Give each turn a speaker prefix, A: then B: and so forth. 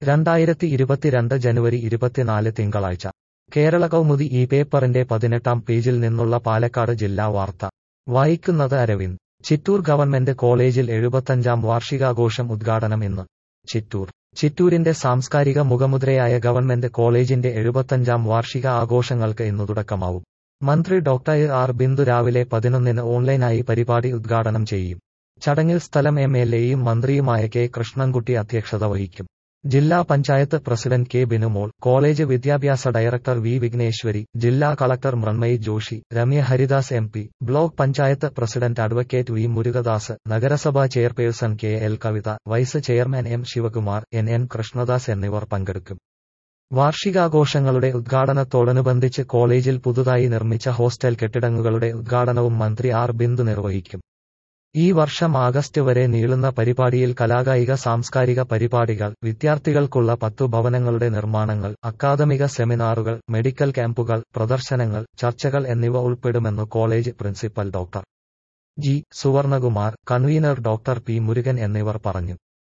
A: രണ്ടായിരത്തി ഇരുപത്തിരണ്ട് ജനുവരി ഇരുപത്തിനാല് തിങ്കളാഴ്ച കേരള കൗമുദി ഈ പേപ്പറിന്റെ പതിനെട്ടാം പേജിൽ നിന്നുള്ള പാലക്കാട് ജില്ലാ വാർത്ത വായിക്കുന്നത് അരവിന്ദ് ചിറ്റൂർ ഗവൺമെന്റ് കോളേജിൽ എഴുപത്തഞ്ചാം വാർഷികാഘോഷം ഉദ്ഘാടനം ഇന്ന് ചിറ്റൂർ ചിറ്റൂരിന്റെ സാംസ്കാരിക മുഖമുദ്രയായ ഗവൺമെന്റ് കോളേജിന്റെ എഴുപത്തഞ്ചാം വാർഷിക ആഘോഷങ്ങൾക്ക് ഇന്ന് തുടക്കമാവും മന്ത്രി ഡോക്ടർ ആർ ബിന്ദു രാവിലെ പതിനൊന്നിന് ഓൺലൈനായി പരിപാടി ഉദ്ഘാടനം ചെയ്യും ചടങ്ങിൽ സ്ഥലം എം എൽ എയും മന്ത്രിയുമായ കെ കൃഷ്ണൻകുട്ടി അധ്യക്ഷത വഹിക്കും ജില്ലാ panchayat president K Binumol college വിദ്യാഭ്യാസ ഡയറക്ടർ വി വിഘ്നേശ്വരി ജില്ലാ collector Mrinmayi Joshi Ramya Haridas M P block panchayat president advocate V Murukadas നഗരസഭാ chairperson K L Kavitha vice chairman M Sivakumar N N Krishnadas എന്നിവർ പങ്കെടുക്കും വാർഷികാഘോഷങ്ങളുടെ ഉദ്ഘാടനത്തോടനുബന്ധിച്ച് കോളേജിൽ പുതുതായി നിർമ്മിച്ച ഹോസ്റ്റൽ കെട്ടിടങ്ങളുടെ ഉദ്ഘാടനവും മന്ത്രി ആർ ബിന്ദു നിർവഹിക്കും ഈ വർഷം ആഗസ്റ്റ് വരെ നീളുന്ന പരിപാടിയിൽ കലാകായിക സാംസ്കാരിക പരിപാടികൾ വിദ്യാർത്ഥികൾക്കുള്ള പത്തു ഭവനങ്ങളുടെ നിർമ്മാണങ്ങൾ അക്കാദമിക സെമിനാറുകൾ മെഡിക്കൽ ക്യാമ്പുകൾ പ്രദർശനങ്ങൾ ചർച്ചകൾ എന്നിവ ഉൾപ്പെടുമെന്ന് college principal doctor G Suvarnakumar convener doctor P Murugan എന്നിവർ പറഞ്ഞു